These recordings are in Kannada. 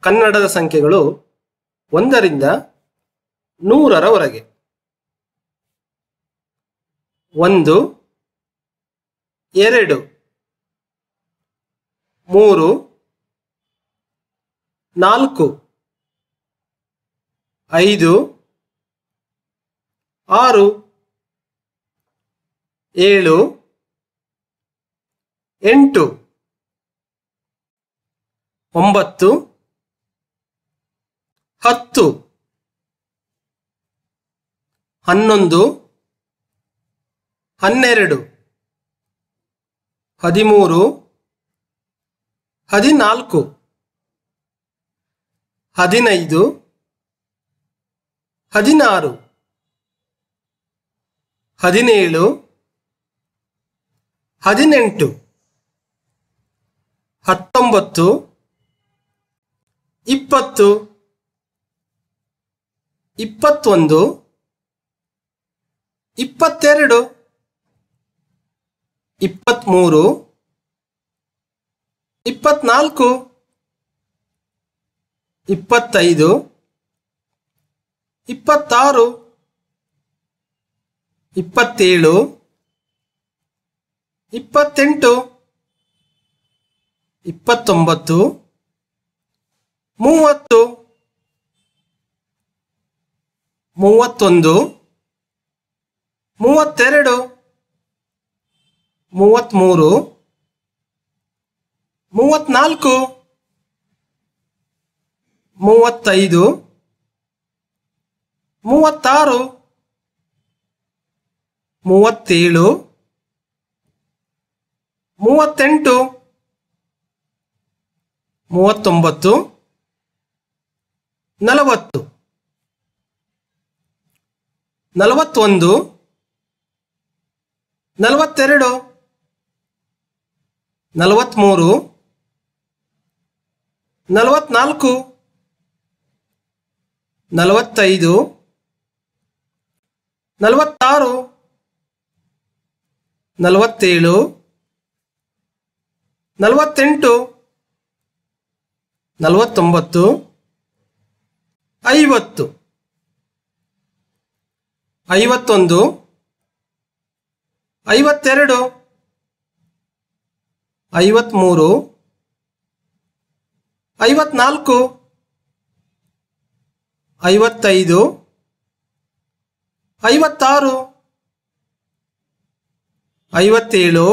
ಕನ್ನಡದ ಸಂಖ್ಯೆಗಳು ಒಂದರಿಂದ ನೂರರವರೆಗೆ ಒಂದು ಎರಡು ಮೂರು ನಾಲ್ಕು ಐದು ಆರು ಏಳು ಎಂಟು ಒಂಬತ್ತು ಹತ್ತು ಹನ್ನೊಂದು ಹನ್ನೆರಡು ಹದಿಮೂರು ಹದಿನಾಲ್ಕು ಹದಿನೈದು ಹದಿನಾರು ಹದಿನೇಳು ಹದಿನೆಂಟು ಹತ್ತೊಂಬತ್ತು ಇಪ್ಪತ್ತು ಇಪ್ಪತ್ತೊಂದು ಇಪ್ಪತ್ತೆರಡು ಇಪ್ಪತ್ತ್ಮೂರು ಇಪ್ಪತ್ನಾಲ್ಕು ಇಪ್ಪತ್ತೈದು ಇಪ್ಪತ್ತಾರು ಇಪ್ಪತ್ತೇಳು ಇಪ್ಪತ್ತೆಂಟು ಇಪ್ಪತ್ತೊಂಬತ್ತು ಮೂವತ್ತು ಮೂವತ್ತೊಂದು ಮೂವತ್ತೆರಡು ಮೂವತ್ತ್ಮೂರು ಮೂವತ್ನಾಲ್ಕು ಮೂವತ್ತೈದು ಮೂವತ್ತಾರು ಮೂವತ್ತೇಳು ಮೂವತ್ತೆಂಟು ಮೂವತ್ತೊಂಬತ್ತು ನಲವತ್ತು ನಲವತ್ತೊಂದು ನಲವತ್ತೆರಡು ನಲವತ್ತ್ಮೂರು ನಲವತ್ನಾಲ್ಕು ನಲವತ್ತೈದು ನಲವತ್ತಾರು ನಲವತ್ತೇಳು ನಲವತ್ತೆಂಟು ನಲವತ್ತೊಂಬತ್ತು ಐವತ್ತು ಐವತ್ತೊಂದು ಐವತ್ತೆರಡು ಐವತ್ತ್ಮೂರು ಐವತ್ನಾಲ್ಕು ಐವತ್ತೈದು ಐವತ್ತಾರು ಐವತ್ತೇಳು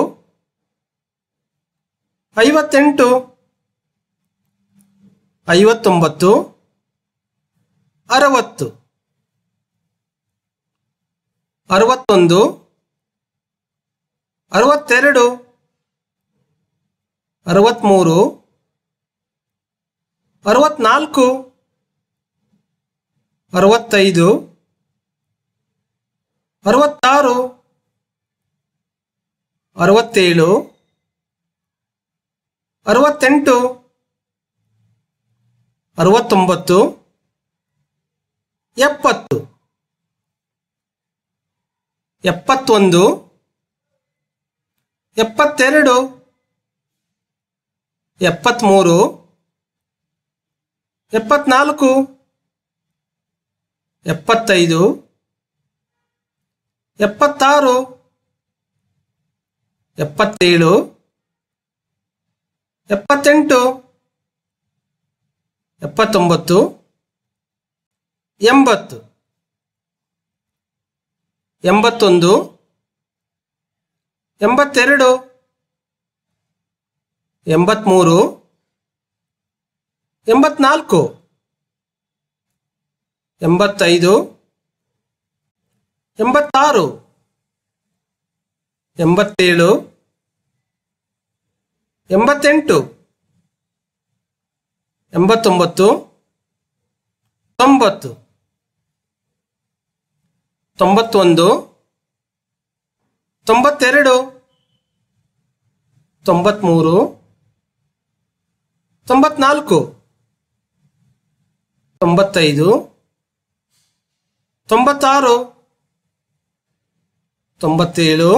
ಐವತ್ತೆಂಟು ಐವತ್ತೊಂಬತ್ತು ಅರವತ್ತು ಅರವತ್ತೊಂದು ಅರವತ್ತೆರಡು ಅರವತ್ತ್ಮೂರು ಅರವತ್ನಾಲ್ಕು ಅರವತ್ತೈದು ಅರವತ್ತಾರು ಅರವತ್ತೇಳು ಅರವತ್ತೆಂಟು ಅರವತ್ತೊಂಬತ್ತು ಎಪ್ಪತ್ತು ಎಪ್ಪತ್ತೊಂದು ಎಪ್ಪತ್ತೆರಡು ಎಪ್ಪತ್ತ್ಮೂರು ಎಪ್ಪತ್ನಾಲ್ಕು ಎಪ್ಪತ್ತೈದು ಎಪ್ಪತ್ತಾರು ಎಪ್ಪತ್ತೇಳು ಎಪ್ಪತ್ತೆಂಟು ಎಪ್ಪತ್ತೊಂಬತ್ತು ಎಂಬತ್ತು ಎಂಬತ್ತೊಂದು ಎಂಬತ್ತೆರಡು ಎಂಬತ್ತ್ಮೂರು ಎಂಬತ್ನಾಲ್ಕು ಎಂಬತ್ತೈದು ಎಂಬತ್ತಾರು ಎಂಬತ್ತೇಳು ಎಂಬತ್ತೆಂಟು ಎಂಬತ್ತೊಂಬತ್ತು ತೊಂಬತ್ತು ತೊಂಬತ್ತೊಂದು ತೊಂಬತ್ತೆರಡು ತೊಂಬತ್ತ್ಮೂರು ತೊಂಬತ್ನಾಲ್ಕು ತೊಂಬತ್ತೈದು ತೊಂಬತ್ತಾರು ತೊಂಬತ್ತೇಳು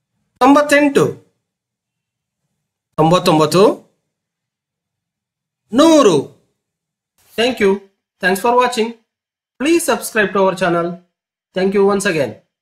ತೊಂಬತ್ತೆಂಟು ತೊಂಬತ್ತೊಂಬತ್ತು ನೂರು thank you thanks for watching please subscribe to our channel thank you once again